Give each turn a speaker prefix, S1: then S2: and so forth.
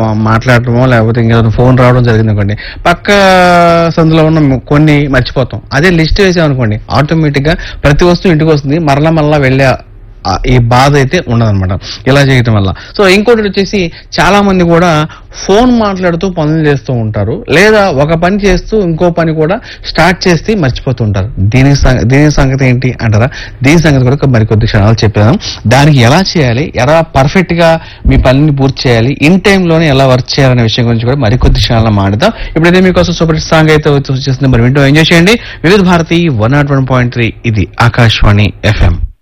S1: మాట్లాడటమో లేకపోతే ఇంకేదైనా ఫోన్ రావడం జరిగింది అనుకోండి పక్క సందులో ఉన్న కొన్ని మర్చిపోతాం అదే లిస్ట్ వేసాం అనుకోండి ఆటోమేటిక్ గా ప్రతి వస్తువు ఇంటికి వస్తుంది మరలా మరలా వెళ్ళే ఆ ఈ బాధ అయితే ఉండదన్నమాట ఇలా చేయటం వల్ల సో ఇంకోటి వచ్చేసి చాలా మంది కూడా ఫోన్ మాట్లాడుతూ పనులు చేస్తూ ఉంటారు లేదా ఒక పని చేస్తూ ఇంకో పని కూడా స్టార్ట్ చేసి మర్చిపోతూ ఉంటారు దీని సం- దీని సంగతి ఏంటి అంటారా దీని సంగతి కూడా మరికొద్ది క్షణాలు చెప్పాను దానికి ఎలా చేయాలి ఎలా పర్ఫెక్ట్ గా మీ పనిని పూర్తి చేయాలి ఇన్ లోనే ఎలా వర్క్ చేయాలనే విషయం గురించి కూడా మరికొద్ది క్షణాలు మాట్లాడదాం ఇప్పుడైతే మీకోసం సూపర్ హిట్ సాంగ్ అయితే వచ్చేస్తుంది మరి వింటూ ఎంజాయ్ చేయండి Vividh Bharati one not one point three ఇది ఆకాశవాణి ఎఫ్ఎం